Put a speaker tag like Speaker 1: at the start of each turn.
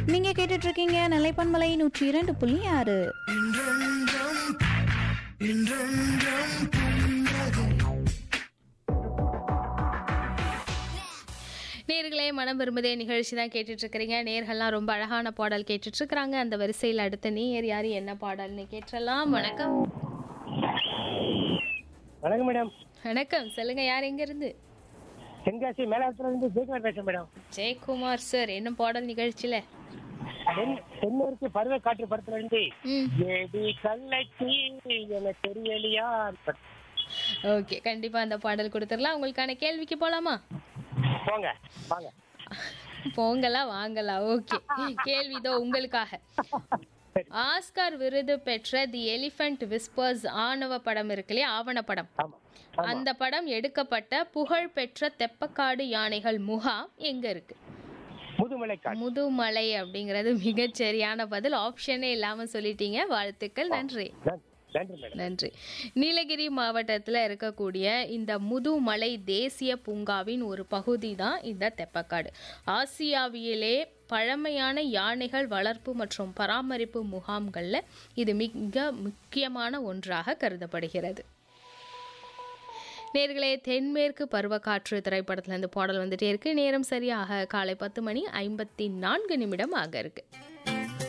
Speaker 1: நீங்க கேட்டுட்டு இருக்கீங்க நிலைப்பன்மலை நூற்றி இரண்டு புள்ளி ஆறு
Speaker 2: நேர்களே மனம் விரும்புதே நிகழ்ச்சி தான் கேட்டுட்டு இருக்கிறீங்க நேர்கள்லாம் ரொம்ப அழகான பாடல் கேட்டுட்டு இருக்கிறாங்க அந்த வரிசையில் அடுத்த நேர் யார் என்ன பாடல்னு கேட்டலாம் வணக்கம்
Speaker 3: வணக்கம் மேடம்
Speaker 2: வணக்கம் சொல்லுங்க யார் எங்க இருந்து
Speaker 3: தென்காசி மேலாளத்துல இருந்து ஜெயக்குமார் பேசுறேன் மேடம்
Speaker 2: ஜெயக்குமார் சார் என்ன பாடல் நிகழ்ச்சியில
Speaker 3: தென் தென்னூருக்கு பருவ காற்று படத்துல இருந்து
Speaker 2: ம்
Speaker 3: ஏடி கள்ளச்சி என தெரியலையா
Speaker 2: ஓகே கண்டிப்பா அந்த பாடல் கொடுத்துடலாம் உங்களுக்கான கேள்விக்கு போலாமா
Speaker 3: போங்க வாங்க
Speaker 2: போங்கலாம் வாங்கலாம் ஓகே கேள்விதோ உங்களுக்காக ஆஸ்கார் விருது பெற்ற தி எலிஃபண்ட் விஸ்பர்ஸ் ஆணவ படம் இருக்கு இல்லையா ஆவண படம்
Speaker 3: ஆமா
Speaker 2: அந்த படம் எடுக்கப்பட்ட புகழ்பெற்ற தெப்பக்காடு யானைகள் முகாம் எங்க இருக்கு
Speaker 3: முதுமலை காற்று
Speaker 2: முதுமலை அப்படிங்கிறது மிகச் சரியான பதில் ஆப்ஷனே இல்லாம சொல்லிட்டீங்க வாழ்த்துக்கள் நன்றி
Speaker 3: நன்றி நன்றி மேடம்
Speaker 2: நன்றி நீலகிரி மாவட்டத்தில் இருக்கக்கூடிய இந்த முதுமலை தேசிய பூங்காவின் ஒரு பகுதி தான் இந்த தெப்பக்காடு ஆசியாவிலே பழமையான யானைகள் வளர்ப்பு மற்றும் பராமரிப்பு முகாம்களில் இது மிக முக்கியமான ஒன்றாக கருதப்படுகிறது நேர்களே தென்மேற்கு பருவக்காற்று திரைப்படத்துல இருந்து பாடல் வந்துட்டே இருக்கு நேரம் சரியாக காலை பத்து மணி ஐம்பத்தி நான்கு நிமிடம் ஆக இருக்கு